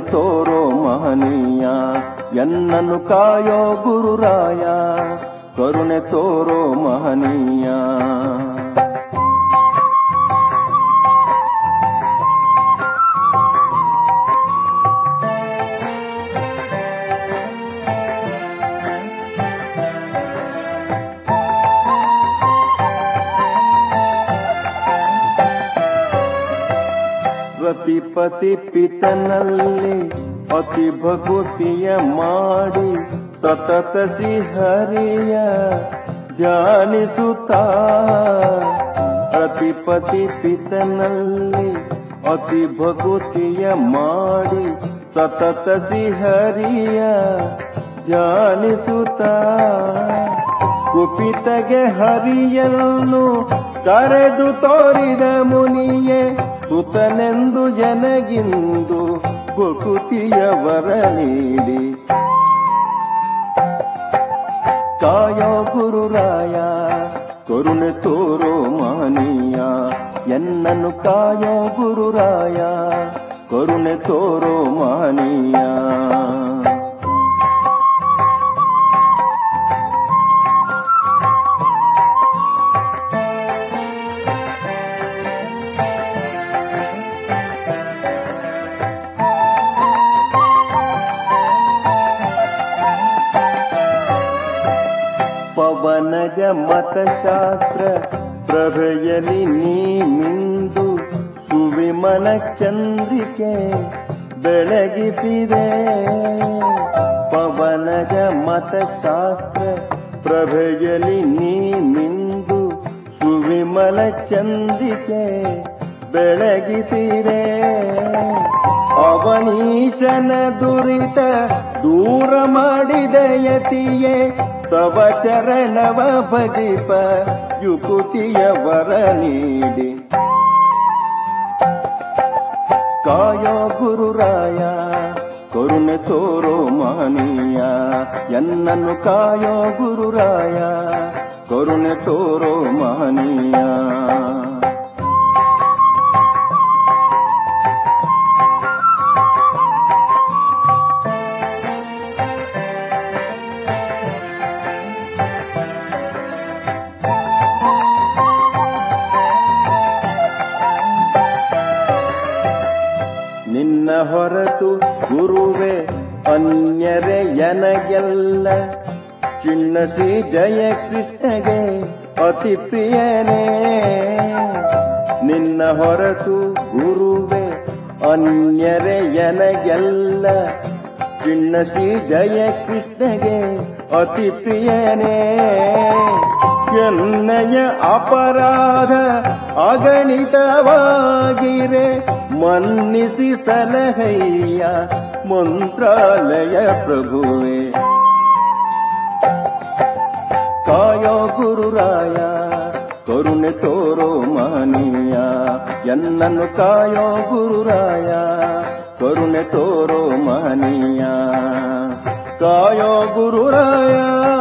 ತೋರೋ ಮಹನೀಯ ಎನ್ನನ್ನು ಕಾಯೋ ಗುರುರಾಯ ಕರುಣೆ ತೋರೋ ಮಹನೀಯ ರತಿಪತಿ ಪಿತನಲ್ಲಿ ಅತಿ ಭಕುತಿಯ ಮಾಡಿ ಸತತ ಹರಿಯ ಧ್ಯಾನಿಸುತ್ತ ರತಿಪತಿ ಪಿತನಲ್ಲಿ ಅತಿ ಭಕುತಿಯ ಮಾಡಿ ಸತತ ಹರಿಯ ಧ್ಯಾನಿಸುತ್ತ ಕುಪಿತಗೆ ಹರಿಯನ್ನು ಕರೆದು ತೋರಿದ ಮುನಿಯೇ ಸುತನೆಂದು ಜನಗಿಂದು ಬಕುತಿಯವರ ನೀಡಿ ಕಾಯೋ ಗುರುರಾಯ ಕರುಣೆ ತೋರೋ ಮಹನೀಯ ಎನ್ನನ್ನು ಕಾಯೋ ಗುರುರಾಯ ಕರುಣೆ ತೋರೋ ಮಹನೀಯ ಪವನಜ ಮತಶಾಸ್ತ್ರ ಪ್ರಭೆಯಲಿ ನೀ ಮಿಂದು ಸುವಿಮಲ ಚಂದ್ರಿಕೆ ಬೆಳಗಿಸಿದೆ ಪವನಜ ಮತಶಾಸ್ತ್ರ ಪ್ರಭೆಯಲಿ ನೀ ಮಿಂದು ಸುವಿಮಲ ಚಂದ್ರಿಕೆ ಬೆಳಗಿಸಿದೆ ಅವನೀಶನ ದುರಿತ ದೂರ ಮಾಡಿದ ಯತಿಯೇ ತವ ಚರಣವ ಭಜಿಪ ಯುಕುತಿಯ ವರ ನೀಡಿ ಕಾಯೋ ಗುರುರಾಯ ಕರುಣೆ ತೋರೋ ಮಹನೀಯ ಎನ್ನನ್ನು ಕಾಯೋ ಗುರುರಾಯ ಕರುಣೆ ತೋರೋ ಮಹನೀಯ ನಿನ್ನ ಹೊರತು ಗುರುವೆ ಅನ್ಯರೆ ಎನಗೆಲ್ಲ ಚಿನ್ನಸಿ ಜಯ ಕೃಷ್ಣಗೆ ಅತಿ ಪ್ರಿಯನೇ ನಿನ್ನ ಹೊರತು ಗುರುವೆ ಅನ್ಯರೆ ಎನಗೆಲ್ಲ ಚಿನ್ನಸಿ ಜಯ ಕೃಷ್ಣಗೆ ಅತಿ ಪ್ರಿಯನೇ ಎನ್ನಯ ಅಪರಾಧ ಅಗಣಿತವಾಗಿರೆ ಮನ್ನಿಸಿ ಸಲಹಯ್ಯ ಮಂತ್ರಾಲಯ ಪ್ರಭುವೆ ಕಾಯೋ ಗುರುರಾಯ ಕರುಣೆ ತೋರೋ ಮಹನೀಯ ಎನ್ನನ್ನು ಕಾಯೋ ಗುರುರಾಯ ಕರುಣೆ ತೋರೋ ಮಹನೀಯ ಕಾಯೋ ಗುರುರಾಯ